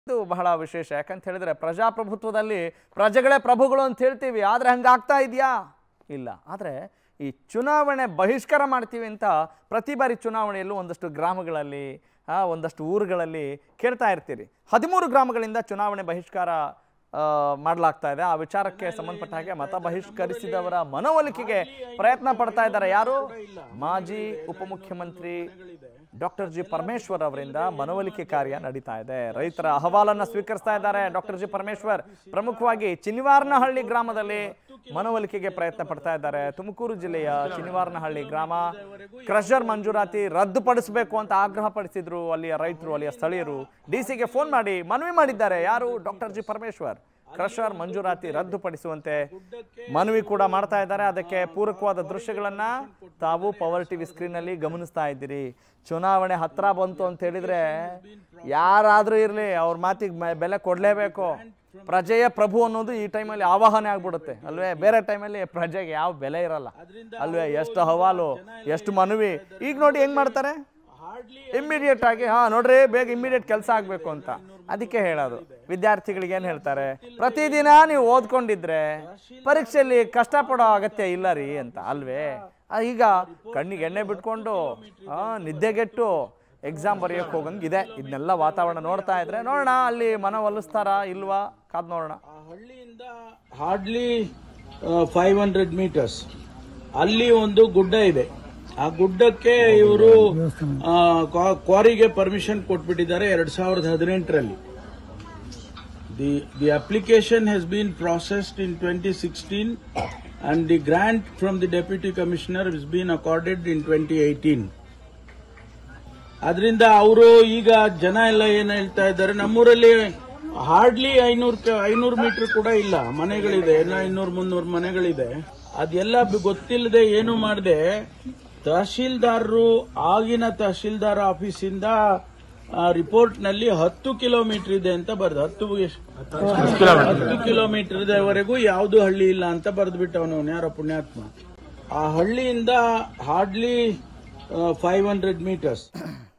ಇದು ಬಹಳ ವಿಶೇಷ ಯಾಕಂತ ಹೇಳಿದ್ರೆ ಪ್ರಜಾಪ್ರಭುತ್ವದಲ್ಲಿ ಪ್ರಜೆಗಳೇ ಪ್ರಭುಗಳು ಅಂತ ಹೇಳ್ತೀವಿ ಆದರೆ ಹಂಗಾಗ್ತಾ ಇದೆಯಾ ಇಲ್ಲ ಆದರೆ ಈ ಚುನಾವಣೆ ಬಹಿಷ್ಕಾರ ಮಾಡ್ತೀವಿ ಅಂತ ಪ್ರತಿ ಬಾರಿ ಚುನಾವಣೆಯಲ್ಲೂ ಒಂದಷ್ಟು ಗ್ರಾಮಗಳಲ್ಲಿ ಆ, ಒಂದಷ್ಟು ಊರುಗಳಲ್ಲಿ ಕೇಳ್ತಾ ಇರ್ತೀರಿ ಹದಿಮೂರು ಗ್ರಾಮಗಳಿಂದ ಚುನಾವಣೆ ಬಹಿಷ್ಕಾರ ಆ, ಮಾಡಲಾಗ್ತಾ ಇದೆ ಆ ವಿಚಾರಕ್ಕೆ ಸಂಬಂಧಪಟ್ಟ ಹಾಗೆ ಮತ ಬಹಿಷ್ಕರಿಸಿದವರ ಮನವೊಲಿಕೆಗೆ ಪ್ರಯತ್ನ ಪಡ್ತಾ ಇದ್ದಾರೆ ಯಾರು ಮಾಜಿ ಉಪಮುಖ್ಯಮಂತ್ರಿ ಡಾಕ್ಟರ್ ಜಿ ಪರಮೇಶ್ವರ್ ಅವರಿಂದ ಮನವೊಲಿಕೆ ಕಾರ್ಯ ನಡೀತಾ ಇದೆ ರೈತರ ಅಹವಾಲನ್ನ ಸ್ವೀಕರಿಸ್ತಾ ಇದ್ದಾರೆ ಡಾಕ್ಟರ್ ಜಿ ಪರಮೇಶ್ವರ್ ಪ್ರಮುಖವಾಗಿ ಚಿನಿವಾರನಹಳ್ಳಿ ಗ್ರಾಮದಲ್ಲಿ ಮನವೊಲಿಕೆಗೆ ಪ್ರಯತ್ನ ಪಡ್ತಾ ಇದ್ದಾರೆ ತುಮಕೂರು ಜಿಲ್ಲೆಯ ಚಿನಿವಾರನಹಳ್ಳಿ ಗ್ರಾಮ ಕ್ರಷರ್ ಮಂಜೂರಾತಿ ರದ್ದುಪಡಿಸಬೇಕು ಅಂತ ಆಗ್ರಹ ಪಡಿಸಿದ್ರು ಅಲ್ಲಿಯ ರೈತರು ಅಲ್ಲಿಯ ಸ್ಥಳೀಯರು ಡಿಸಿಗೆ ಫೋನ್ ಮಾಡಿ ಮನವಿ ಮಾಡಿದ್ದಾರೆ ಯಾರು ಡಾಕ್ಟರ್ ಜಿ ಪರಮೇಶ್ವರ್ ಕ್ರಷರ್ ಮಂಜೂರಾತಿ ರದ್ದುಪಡಿಸುವಂತೆ ಮನವಿ ಕೂಡ ಮಾಡ್ತಾ ಇದ್ದಾರೆ ಅದಕ್ಕೆ ಪೂರಕವಾದ ದೃಶ್ಯಗಳನ್ನ ತಾವು ಪವರ್ ಟಿವಿ ಸ್ಕ್ರೀನ್ ಅಲ್ಲಿ ಗಮನಿಸ್ತಾ ಇದ್ದೀರಿ ಚುನಾವಣೆ ಹತ್ರ ಬಂತು ಅಂತ ಹೇಳಿದ್ರೆ ಯಾರಾದ್ರೂ ಇರಲಿ ಅವ್ರ ಮಾತಿಗೆ ಮ- ಬೆಲೆ ಕೊಡಲೇಬೇಕು ಪ್ರಜೆಯ ಪ್ರಭು ಅನ್ನೋದು ಈ ಟೈಮಲ್ಲಿ ಆವಾಹನೆ ಆಗ್ಬಿಡುತ್ತೆ ಅಲ್ವೇ ಬೇರೆ ಟೈಮಲ್ಲಿ ಪ್ರಜೆಗೆ ಯಾವ ಬೆಲೆ ಇರಲ್ಲ ಅಲ್ವೇ ಎಷ್ಟು ಹವಾಲು ಎಷ್ಟು ಮನವಿ ಈಗ ನೋಡಿ ಹೆಂಗ್ ಮಾಡ್ತಾರೆ ಇಮ್ಮಿಡಿಯೇಟ್ ಆಗಿ ಹಾ ನೋಡ್ರಿ ಬೇಗ ಇಮ್ಮಿಡಿಯೇಟ್ ಕೆಲಸ ಆಗಬೇಕು ಅಂತ ಅದಕ್ಕೆ ಹೇಳೋದು ವಿದ್ಯಾರ್ಥಿಗಳಿಗೆ ಏನು ಹೇಳ್ತಾರೆ ಪ್ರತಿದಿನ ನೀವು ಓದ್ಕೊಂಡಿದ್ರೆ ಪರೀಕ್ಷೆಯಲ್ಲಿ ಕಷ್ಟಪಡೋ ಅಗತ್ಯ ಇಲ್ಲ ರೀ ಅಂತ ಅಲ್ವೇ ಆ, ಈಗ ಕಣ್ಣಿಗೆ ಎಣ್ಣೆ ಬಿಟ್ಕೊಂಡು ಆ, ನಿದ್ದೆಗೆಟ್ಟು ಎಕ್ಸಾಮ್ ಬರೆಯೋಕೆ ಹೋಗಂಗಿದೆ ಇದನ್ನೆಲ್ಲ ವಾತಾವರಣ ನೋಡ್ತಾ ಇದ್ರೆ ನೋಡೋಣ ಅಲ್ಲಿ ಮನವೊಲಿಸ್ತಾರ ಇಲ್ವಾ ಕಾದ್ ನೋಡೋಣ ಆ ಹಳ್ಳಿಯಿಂದ ಹಾರ್ಡ್ಲಿ ಫೈವ್ ಹಂಡ್ರೆಡ್ ಮೀಟರ್ಸ್ ಅಲ್ಲಿ ಒಂದು ಗುಡ್ಡ ಇದೆ ಆ ಗುಡ್ಡಕ್ಕೆ ಇವರು ಕ್ವಾರಿಗೆ ಪರ್ಮಿಷನ್ ಕೊಟ್ಬಿಟ್ಟಿದ್ದಾರೆ ಎರಡ್ ಸಾವಿರದ ಹದಿನೆಂಟರಲ್ಲಿ the the application has been processed in twenty sixteen and the grant from the deputy commissioner is been accorded in twenty eighteen ಅದರಿಂದ ಅವರು ಈಗ ಜನ ಎಲ್ಲ ಏನ್ ಹೇಳ್ತಾ ಇದ್ದಾರೆ ನಮ್ಮೂರಲ್ಲಿ ಹಾರ್ಡ್ಲಿ ಐನೂರ್ ಐನೂರು ಮೀಟರ್ ಕೂಡ ಇಲ್ಲ ಮನೆಗಳಿದೆ ಎಲ್ಲ ಐನೂರು ಮುನ್ನೂರು ಮನೆಗಳಿದೆ ಅದೆಲ್ಲ ಬ- ಗೊತ್ತಿಲ್ಲದೆ ಏನು ಮಾಡದೆ ತಹಶೀಲ್ದಾರರು ಆಗಿನ ತಹಶೀಲ್ದಾರ್ ಆಫೀಸಿಂದ ರಿಪೋರ್ಟ್ ನಲ್ಲಿ ಹತ್ತು ಕಿಲೋಮೀಟರ್ ಇದೆ ಅಂತ ಬರ್ದು ಹತ್ತು ಎಷ್ಟ್- ಹತ್ತು ಕಿಲೋಮೀಟರ್ ವರೆಗೂ ಯಾವ್ದು ಹಳ್ಳಿ ಇಲ್ಲ ಅಂತ ಬರೆದ್ಬಿಟ್ಟವನು ಯಾರೋ ಪುಣ್ಯಾತ್ಮ ಆ ಹಳ್ಳಿಯಿಂದ ಹಾರ್ಡ್ಲಿ ಫೈವ್ ಹಂಡ್ರೆಡ್ ಮೀಟರ್ಸ್